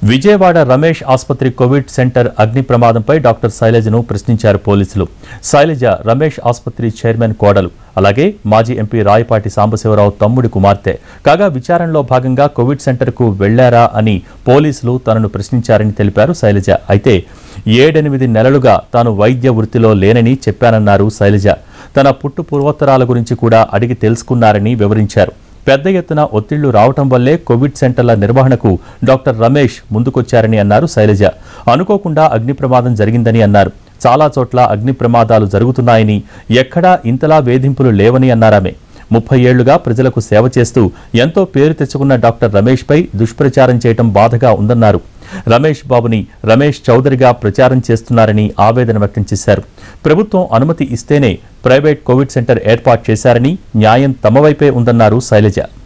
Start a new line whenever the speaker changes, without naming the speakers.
విజయవాడ రమేష్ ఆసుపత్రి Covid centre అగ్ని ప్రమాదంపై డాక్టర్ శైలజను ప్రశ్నించారు పోలీసులు శైలజ రమేష్ ఆసుపత్రి చైర్మన్ కోడలు అలాగే మాజీ ఎంపీ రాయపాటి సాంబశివరావు తమ్ముడి కుమార్తె కాగా విచారణలో భాగంగా కోవిడ్ సెంటర్కు వెళ్లారా అని పోలీసులు తనను ప్రశ్నించారని తెలిపారు శైలజ అయితే ఏడెనిమిది నెలలుగా తాను వైద్య వృత్తిలో లేనని చెప్పానన్నారు శైలజ తన పుట్టు పూర్వోత్తరాల గురించి కూడా అడిగి తెలుసుకున్నారని వివరించారు పెద్ద ఎత్తున ఒత్తిళ్లు రావటం వల్లే కోవిడ్ సెంటర్ల నిర్వహణకు డాక్టర్ రమేష్ ముందుకొచ్చారని అన్నారు శైలజ అనుకోకుండా అగ్ని ప్రమాదం జరిగిందని అన్నారు చాలా చోట్ల అగ్ని ప్రమాదాలు జరుగుతున్నాయని ఎక్కడా ఇంతలా వేధింపులు లేవని అన్నారామె ముప్పై ఏళ్లుగా ప్రజలకు సేవ చేస్తూ ఎంతో పేరు తెచ్చుకున్న డాక్టర్ రమేష్పై దుష్ప్రచారం చేయటం బాధగా ఉందన్నారు రమేష్ బాబుని రమేష్ చౌదరిగా ప్రచారం చేస్తున్నారని ఆవేదన వ్యక్తం చేశారు ప్రభుత్వం అనుమతి ఇస్తేనే ప్రైవేట్ కోవిడ్ సెంటర్ ఏర్పాటు చేశారని న్యాయం తమ వైపే ఉందన్నారు శైలజ